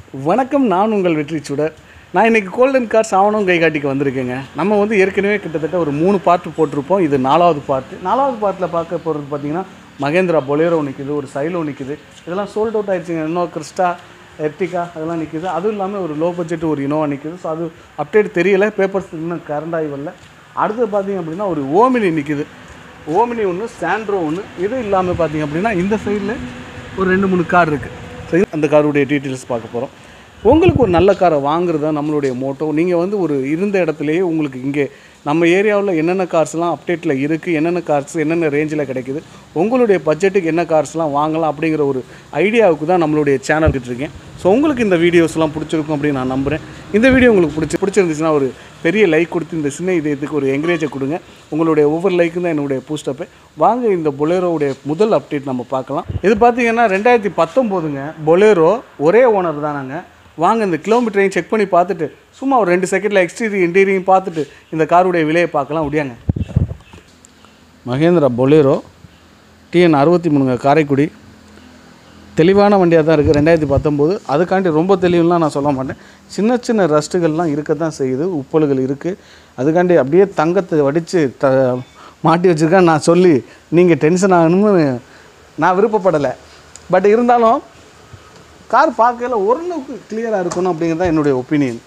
வணக்கம் நான் உங்கள் வெற்றி சுடர் நான் இன்றைக்கி கோல்டன் கார்ஸ் ஆவணம் கைகாட்டிக்கு வந்திருக்கேங்க நம்ம வந்து ஏற்கனவே கிட்டத்தட்ட ஒரு மூணு பார்ட்டு போட்டிருப்போம் இது நாலாவது பார்ட்டு நாலாவது பார்ட்டில் பார்க்க போகிறது பார்த்தீங்கன்னா மகேந்திரா பொலேரோ நிற்கிது ஒரு சைலோ நிற்கிது இதெல்லாம் சோல்ட் அவுட் ஆயிடுச்சுங்க இன்னும் கிறிஸ்டா எர்டிகா அதெல்லாம் நிற்கிது அதுவும் இல்லாமல் ஒரு லோ பட்ஜெட் ஒரு இனோவா நிற்கிது ஸோ அது அப்டேட் தெரியல பேப்பர்ஸ் இன்னும் கரண்ட் ஆகி வரல அடுத்து பார்த்தீங்க அப்படின்னா ஒரு ஓமினி நிற்கிது ஓமினி ஒன்று சாண்ட்ரோ ஒன்று இது இல்லாமல் பார்த்தீங்க அப்படின்னா இந்த சைடில் ஒரு ரெண்டு மூணு கார் இருக்குது ஸோ அந்த காருடைய டீட்டெயில்ஸ் பார்க்க போகிறோம் உங்களுக்கு ஒரு நல்ல காரை வாங்குறது தான் நம்மளுடைய மோட்டோ நீங்கள் வந்து ஒரு இருந்த இடத்துலையே உங்களுக்கு இங்கே நம்ம ஏரியாவில் என்னென்ன கார்ஸ்லாம் அப்டேட்டில் இருக்குது என்னென்ன கார்ஸ் என்னென்ன ரேஞ்சில் கிடைக்குது உங்களுடைய பட்ஜெட்டுக்கு என்ன கார்ஸ்லாம் வாங்கலாம் அப்படிங்கிற ஒரு ஐடியாவுக்கு தான் நம்மளுடைய சேனல் இருக்கேன் ஸோ உங்களுக்கு இந்த வீடியோஸ்லாம் பிடிச்சிருக்கும் அப்படின்னு நான் நம்புகிறேன் இந்த வீடியோ உங்களுக்கு பிடிச்சி பிடிச்சிருந்துச்சுன்னா ஒரு பெரிய லைக் கொடுத்து இந்த சின்ன இதயத்துக்கு ஒரு என்கரேஜை கொடுங்க உங்களுடைய ஒவ்வொரு லைக்கும் தான் என்னுடைய பூஸ்டப்பு வாங்க இந்த பொலேரோவுடைய முதல் அப்டேட் நம்ம பார்க்கலாம் இது பார்த்தீங்கன்னா ரெண்டாயிரத்தி பத்தொம்போதுங்க பொலேரோ ஒரே ஓனர் தானாங்க வாங்க இந்த கிலோமீட்டரையும் செக் பண்ணி பார்த்துட்டு சும்மா ஒரு ரெண்டு செகண்டில் எக்ஸ்டீரியர் இன்டீரியரையும் பார்த்துட்டு இந்த காருடைய விலையை பார்க்கலாம் முடியாங்க மகேந்திரா பொலேரோ டிஎன் அறுபத்தி மூணுங்க காரைக்குடி தெளிவான வண்டியாக தான் இருக்குது ரெண்டாயிரத்தி பத்தொம்போது அதுக்காண்டி ரொம்ப தெளிவுலாம் நான் சொல்ல மாட்டேன் சின்ன சின்ன ரஸ்ட்டுகள்லாம் இருக்க தான் செய்யுது உப்பல்கள் இருக்குது அதுக்காண்டி அப்படியே தங்கத்தை வடித்து த மாட்டி வச்சுருக்கேன் நான் சொல்லி நீங்கள் டென்ஷன் ஆகணும்னு நான் விருப்பப்படலை பட் இருந்தாலும் கார் பார்க்கல ஓரளவுக்கு கிளியராக இருக்கணும் அப்படிங்கிறது தான் என்னுடைய ஒப்பீனியன்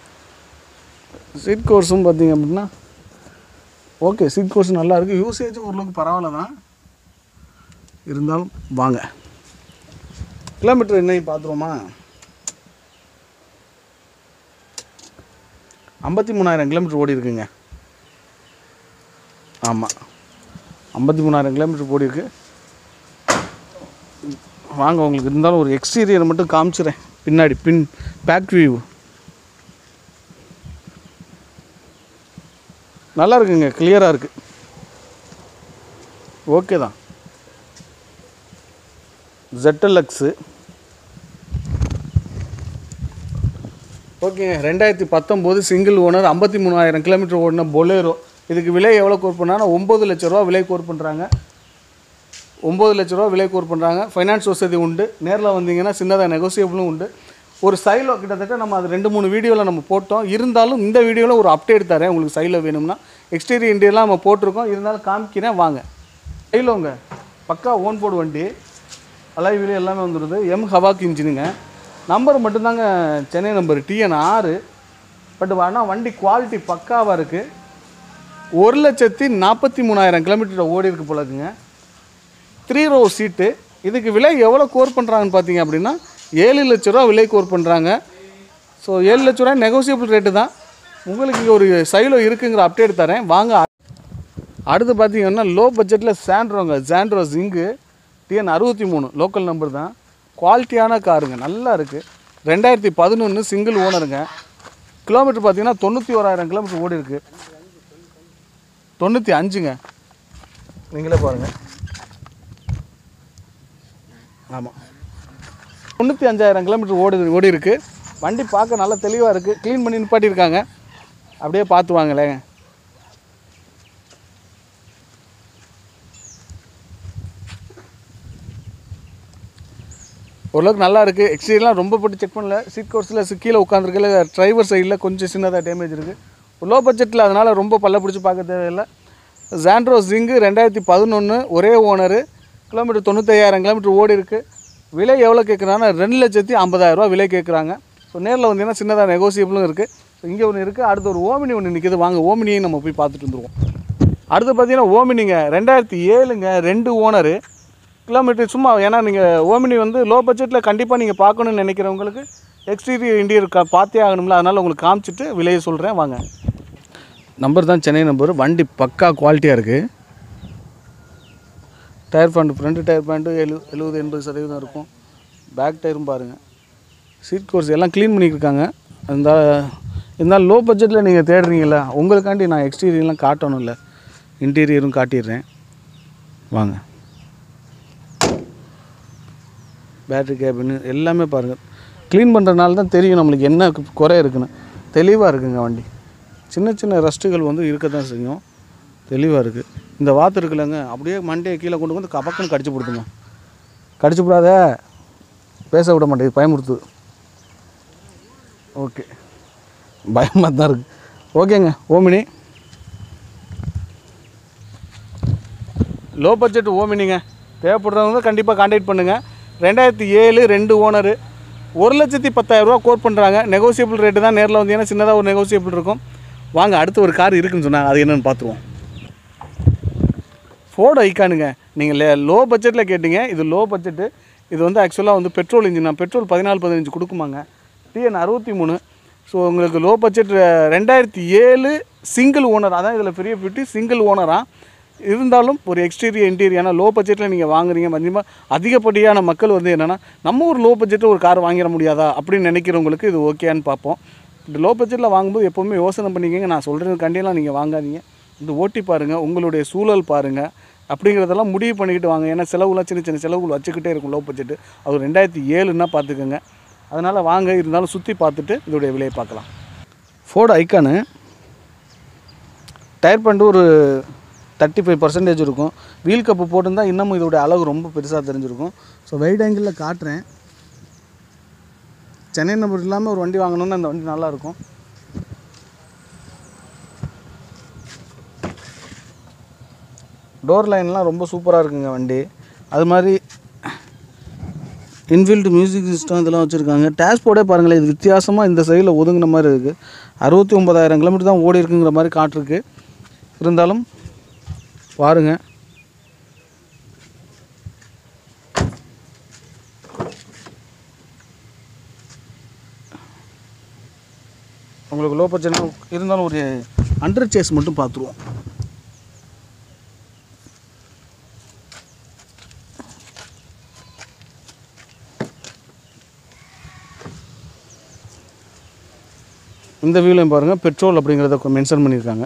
சீட் கோர்ஸும் பார்த்தீங்க அப்படின்னா ஓகே சீட் கோர்ஸ் நல்லா இருக்குது யூசேஜும் ஓரளவுக்கு பரவாயில்ல தான் இருந்தாலும் வாங்க கிலோமீட்டர் என்னையும் பார்த்துருவோமா ஐம்பத்தி மூணாயிரம் கிலோமீட்டர் ஓடி இருக்குங்க ஆமாம் ஐம்பத்தி மூணாயிரம் கிலோமீட்டர் ஓடி இருக்கு வாங்க உங்களுக்கு இருந்தாலும் ஒரு எக்ஸ்டீரியர் மட்டும் காமிச்சிடுறேன் பின்னாடி பின் பேக் வியூ நல்லா இருக்குங்க கிளியராக இருக்குது ஓகே தான் ஜெட்டலக்ஸு ஓகேங்க ரெண்டாயிரத்தி பத்தொம்போது சிங்கிள் ஓனர் ஐம்பத்தி மூணாயிரம் கிலோமீட்டர் ஓடின பொலேரோ இதுக்கு விலை எவ்வளோ கோர் பண்ணாங்கன்னா ஒம்பது லட்ச ரூபா விலை கோர் பண்ணுறாங்க ஒம்பது லட்ச ரூபா விலை கோர் பண்ணுறாங்க ஃபைனான்ஸ் வசதி உண்டு நேரில் வந்தீங்கன்னா சின்னதாக நெகோசியபிளும் உண்டு ஒரு சைலோ கிட்டத்தட்ட நம்ம அது ரெண்டு மூணு வீடியோவில் நம்ம போட்டோம் இருந்தாலும் இந்த வீடியோவில் ஒரு அப்டேட் தரேன் உங்களுக்கு சைலோ வேணும்னா எக்ஸ்டீரியர் இண்டியெல்லாம் நம்ம போட்டிருக்கோம் இருந்தாலும் காமிக்கிறேன் வாங்க சைலோங்க பக்கா ஓன் போர்டு வண்டி அலாய் வீடு எல்லாமே வந்துடுது எம் ஹவாக் இன்ஜினுங்க நம்பர் மட்டும்தாங்க சென்னை நம்பர் டிஎன் ஆறு பட் ஆனால் வண்டி குவாலிட்டி பக்காவாக இருக்குது ஒரு லட்சத்தி நாற்பத்தி மூணாயிரம் கிலோமீட்டர் ஓடி இருக்கு போல இருக்குங்க த்ரீ ரோ சீட்டு இதுக்கு விலை எவ்வளோ கோர் பண்ணுறாங்கன்னு பார்த்தீங்க அப்படின்னா ஏழு லட்ச ரூபா விலை கோர் பண்ணுறாங்க ஸோ ஏழு லட்ச ரூபா நெகோசியபிள் ரேட்டு தான் உங்களுக்கு இங்கே ஒரு சைலோ இருக்குங்கிற அப்டேட் தரேன் வாங்க அடுத்து பார்த்தீங்கன்னா லோ பட்ஜெட்டில் சாண்ட்ரோங்க சாண்ட்ரோ ஜிங்கு டிஎன் அறுபத்தி மூணு லோக்கல் நம்பர் தான் குவாலிட்டியான காருங்க நல்லா இருக்குது ரெண்டாயிரத்தி பதினொன்று சிங்கிள் ஓனருங்க கிலோமீட்டர் பார்த்தீங்கன்னா தொண்ணூற்றி ஓராயிரம் கிலோமீட்டர் ஓடி இருக்கு தொண்ணூற்றி அஞ்சுங்க நீங்களே பாருங்கள் ஆமாம் தொண்ணூற்றி அஞ்சாயிரம் கிலோமீட்டர் ஓடி ஓடி இருக்கு வண்டி பார்க்க நல்லா தெளிவாக இருக்குது க்ளீன் பண்ணி நிப்பாட்டியிருக்காங்க அப்படியே பார்த்து வாங்களேன் ஓரளவுக்கு நல்லா இருக்குது எக்ஸ்டீரியர்லாம் ரொம்ப போட்டு செக் பண்ணல சீட் கோர்ஸில் கீழே உட்காந்துருக்கல டிரைவர் சைடில் கொஞ்சம் சின்னதாக டேமேஜ் இருக்குது லோ பட்ஜெட்டில் அதனால் ரொம்ப பல்ல பிடிச்சி பார்க்க தேவையில்லை ஜாண்ட்ரோ ஜிங்கு ரெண்டாயிரத்தி பதினொன்று ஒரே ஓனரு கிலோமீட்டர் தொண்ணூத்தையாயிரம் கிலோமீட்டர் ஓடி இருக்குது விலை எவ்வளோ கேட்குறாங்கன்னா ரெண்டு லட்சத்தி ஐம்பதாயிரரூவா விலை கேட்குறாங்க ஸோ நேரில் வந்தீங்கன்னா சின்னதாக நெகோசியபிளும் இருக்குது ஸோ இங்கே ஒன்று இருக்குது அடுத்து ஒரு ஓமினி ஒன்று நிற்கிது வாங்க ஓமினியும் நம்ம போய் பார்த்துட்டு வந்துடுவோம் அடுத்து பார்த்தீங்கன்னா ஓமினிங்க ரெண்டாயிரத்தி ஏழுங்க ரெண்டு ஓனரு கிலோமீட்டர் சும்மா ஏன்னா நீங்கள் ஓமினி வந்து லோ பட்ஜெட்டில் கண்டிப்பாக நீங்கள் பார்க்கணுன்னு நினைக்கிறவங்களுக்கு எக்ஸ்டீரியர் இண்டியர் கா பார்த்தே ஆகணும்ல அதனால் உங்களுக்கு காமிச்சிட்டு விலையை சொல்கிறேன் வாங்க நம்பர் தான் சென்னை நம்பர் வண்டி பக்கா குவாலிட்டியாக இருக்குது டயர் பேண்ட் ஃப்ரண்ட் டயர் பேண்ட்டு எழு எழுபது எண்பது சதவீதம் இருக்கும் பேக் டயரும் பாருங்கள் சீட் கோர்ஸ் எல்லாம் க்ளீன் பண்ணியிருக்காங்க அந்த இருந்தாலும் லோ பட்ஜெட்டில் நீங்கள் தேடுறீங்களா உங்களுக்காண்டி நான் எக்ஸ்டீரியர்லாம் காட்டணும்ல இன்டீரியரும் காட்டிடுறேன் வாங்க பேட்ரி கேபின் எல்லாமே பாருங்கள் க்ளீன் பண்ணுறதுனால தான் தெரியும் நம்மளுக்கு என்ன குறை இருக்குன்னு தெளிவாக இருக்குங்க வண்டி சின்ன சின்ன ரஸ்ட்டுகள் வந்து இருக்க தான் செய்யும் தெளிவாக இருக்குது இந்த வாத்து இருக்குல்லங்க அப்படியே மண்டையை கீழே கொண்டு வந்து கபக்குன்னு கடிச்சு போடுதுங்க கடிச்சு விடாத பேச விட மாட்டேங்குது பயமுறுத்துது ஓகே பயமாக தான் இருக்குது ஓகேங்க ஓமினி லோ பட்ஜெட் ஓமினிங்க தேவைப்படுறவங்க கண்டிப்பாக காண்டாக்ட் பண்ணுங்கள் ரெண்டாயிரத்தி ஏழு ரெண்டு ஓனரு ஒரு லட்சத்தி பத்தாயிரரூவா கோட் பண்ணுறாங்க நெகோசியபிள் ரேட்டு தான் நேரில் வந்தீங்கன்னா சின்னதாக ஒரு நெகோசியபிள் இருக்கும் வாங்க அடுத்து ஒரு கார் இருக்குன்னு சொன்னாங்க அது என்னென்னு பார்த்துருவோம் ஃபோர்டு ஐக்கானுங்க நீங்கள் லே லோ பட்ஜெட்டில் கேட்டிங்க இது லோ பட்ஜெட்டு இது வந்து ஆக்சுவலாக வந்து பெட்ரோல் இன்ஜின் தான் பெட்ரோல் பதினாலு பதினஞ்சு கொடுக்குமாங்க டிஎன் அறுபத்தி மூணு ஸோ உங்களுக்கு லோ பட்ஜெட் ரெண்டாயிரத்தி ஏழு சிங்கிள் ஓனர் அதான் இதில் பெரிய பியூட்டி சிங்கிள் ஓனராக இருந்தாலும் ஒரு எக்ஸ்டீரியர் இன்டீரியர் ஏன்னா லோ பட்ஜெட்டில் நீங்கள் வாங்குறீங்க மதியமாக அதிகப்படியான மக்கள் வந்து என்னென்னா நம்ம ஒரு லோ பட்ஜெட்டில் ஒரு கார் வாங்கிட முடியாதா அப்படின்னு நினைக்கிறவங்களுக்கு இது ஓகேன்னு பார்ப்போம் இந்த லோ பட்ஜெட்டில் வாங்கும்போது எப்போவுமே யோசனை பண்ணிக்கங்க நான் சொல்கிறது கண்டியெல்லாம் நீங்கள் வாங்காதீங்க இந்த ஓட்டி பாருங்கள் உங்களுடைய சூழல் பாருங்கள் அப்படிங்கிறதெல்லாம் முடிவு பண்ணிக்கிட்டு வாங்க ஏன்னா செலவுலாம் சின்ன சின்ன செலவுகள் வச்சுக்கிட்டே இருக்கும் லோ பட்ஜெட்டு அது ரெண்டாயிரத்தி ஏழுன்னா பார்த்துக்கோங்க அதனால் வாங்க இருந்தாலும் சுற்றி பார்த்துட்டு இதோடைய விலையை பார்க்கலாம் ஃபோர்டு ஐக்கானு டயர் பண்ணிட்டு ஒரு தேர்ட்டி ஃபைவ் பர்சன்டேஜ் இருக்கும் வீல் கப்பு போட்டிருந்தா இன்னமும் இதோடைய அழகு ரொம்ப பெருசாக தெரிஞ்சிருக்கும் ஸோ வைட் ஆங்கிளில் காட்டுறேன் சென்னை நம்பர் இல்லாமல் ஒரு வண்டி வாங்கணும்னா அந்த வண்டி நல்லாயிருக்கும் டோர் லைன்லாம் ரொம்ப சூப்பராக இருக்குங்க வண்டி அது மாதிரி இன்ஃபீல்டு மியூசிக் சிஸ்டம் இதெல்லாம் வச்சுருக்காங்க டேஷ்போர்டே பாருங்களேன் இது வித்தியாசமாக இந்த சைடில் ஒதுங்கின மாதிரி இருக்குது அறுபத்தி ஒம்பதாயிரம் கிலோமீட்டர் தான் ஓடி இருக்குங்கிற மாதிரி காட்டிருக்கு இருந்தாலும் பாருங்கள் உங்களுக்கு லோ பட்ஜெட் இருந்தாலும் ஒரு அண்டர் சேஸ் மட்டும் பார்த்துருவோம் இந்த வியூலையும் பாருங்கள் பெட்ரோல் அப்படிங்கிறத மென்ஷன் பண்ணியிருக்காங்க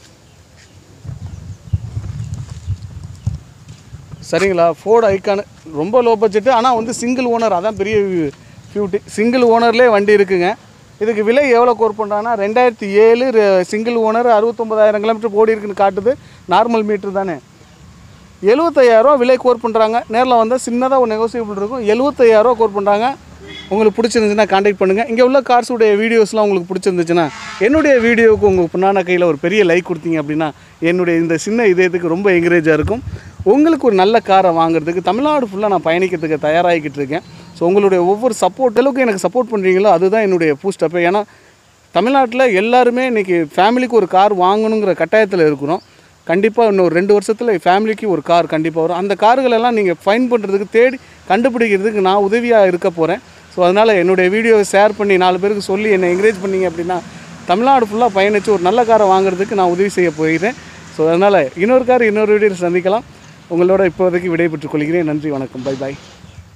சரிங்களா ஃபோர்டு ஐக்கானு ரொம்ப லோ பட்ஜெட்டு ஆனால் வந்து சிங்கிள் ஓனர் அதான் பெரிய பியூட்டி சிங்கிள் ஓனர்லேயே வண்டி இருக்குங்க இதுக்கு விலை எவ்வளோ கோர் பண்ணுறாங்கன்னா ரெண்டாயிரத்தி ஏழு சிங்கிள் ஓனர் அறுபத்தொம்பதாயிரம் கிலோமீட்டர் ஓடி இருக்குன்னு காட்டுது நார்மல் மீட்ரு தானே எழுபத்தையாயிரரூவா விலை கோர் பண்ணுறாங்க நேரில் வந்தால் சின்னதாக ஒரு நெகோசியபிள் இருக்கும் எழுபத்தையாயிரரூவா கோர் பண்ணுறாங்க உங்களுக்கு பிடிச்சிருந்துச்சுன்னா காண்டாக்ட் பண்ணுங்கள் இங்கே உள்ள கார்ஸுடைய வீடியோஸ்லாம் உங்களுக்கு பிடிச்சிருந்துச்சுன்னா என்னுடைய வீடியோவுக்கு உங்கள் புண்ணான கையில் ஒரு பெரிய லைக் கொடுத்தீங்க அப்படின்னா என்னுடைய இந்த சின்ன இதயத்துக்கு ரொம்ப என்கரேஜாக இருக்கும் உங்களுக்கு ஒரு நல்ல காரை வாங்குறதுக்கு தமிழ்நாடு ஃபுல்லாக நான் பயணிக்கிறதுக்கு தயாராகிக்கிட்டு இருக்கேன் ஸோ உங்களுடைய ஒவ்வொரு சப்போர்ட் அளவுக்கு எனக்கு சப்போர்ட் பண்ணுறீங்களோ அதுதான் என்னுடைய பூஸ்டப்பு ஏன்னா தமிழ்நாட்டில் எல்லாருமே இன்றைக்கி ஃபேமிலிக்கு ஒரு கார் வாங்கணுங்கிற கட்டாயத்தில் இருக்கிறோம் கண்டிப்பாக இன்னும் ரெண்டு வருஷத்தில் ஃபேமிலிக்கு ஒரு கார் கண்டிப்பாக வரும் அந்த கார்களெல்லாம் நீங்கள் ஃபைன் பண்ணுறதுக்கு தேடி கண்டுபிடிக்கிறதுக்கு நான் உதவியாக இருக்க போகிறேன் ஸோ அதனால் என்னுடைய வீடியோவை ஷேர் பண்ணி நாலு பேருக்கு சொல்லி என்னை என்கரேஜ் பண்ணீங்க அப்படின்னா தமிழ்நாடு ஃபுல்லாக பயணித்து ஒரு நல்ல காரை வாங்குறதுக்கு நான் உதவி செய்ய போகிறேன் ஸோ அதனால் இன்னொரு கார் இன்னொரு வீடியோவில் சந்திக்கலாம் உங்களோட இப்போதைக்கு விடைபெற்றுக் கொள்கிறேன் நன்றி வணக்கம் பை பாய்